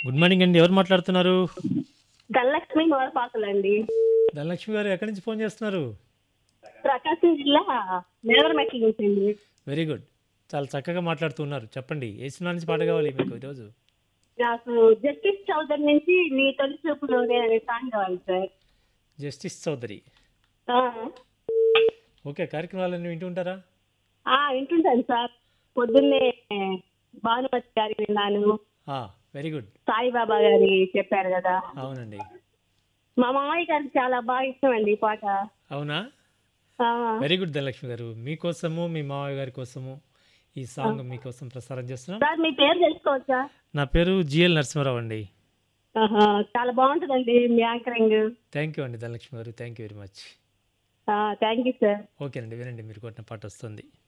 good morning అండి ఎవరు మాట్లాడుతున్నారు ధనలక్ష్మి నోరపాకులండి ధనలక్ష్మి గారు ఎక్కడి నుంచి ఫోన్ చేస్తున్నారు ప్రకాశం జిల్లా నేవరమెట్ల నుంచి అండి వెరీ గుడ్ చాలా చక్కగా మాట్లాడుతున్నారు చెప్పండి ఏ సినిమా నుంచి పాట కావాలి మీకు ఈరోజు నాకు జస్టిస్ చౌదరి నుంచి నీ తొలి చూపులోనే అనే సాంగ్ కావాలి సార్ జస్టిస్ చౌదరి ఆ, ఓకే కార్యక్రమాలన్నీ వింటూ ఉంటారా ఆ, వింటుంటాను సార్ పొద్దున్నే భానుమతి గారి విన్నాను వెరీ గుడ్ సాయిబాబా గారి చెప్పారు కదా అవునండి మా మామయ్య గారికి చాలా బాగా ఇష్టం అండి ఈ పాట అవునా ఆ, వెరీ గుడ్ ధనలక్ష్మి గారు మీకోసము మీ మామయ్య గారి కోసము ఈ సాంగ్ మీకోసం ప్రసారం చేస్తున్నాం సార్ మీ పేరు తెలుసుకోవచ్చా నా పేరు జిఎల్ నరసింహారావు అండి ఆహా, చాలా బాగుంటుందండి మీ యాంకరింగ్ థ్యాంక్ యూ అండి Dhanalakshmi garu thank you very much thank you sir okay అండి వినండి మీరు కొట్టిన పాట వస్తుంది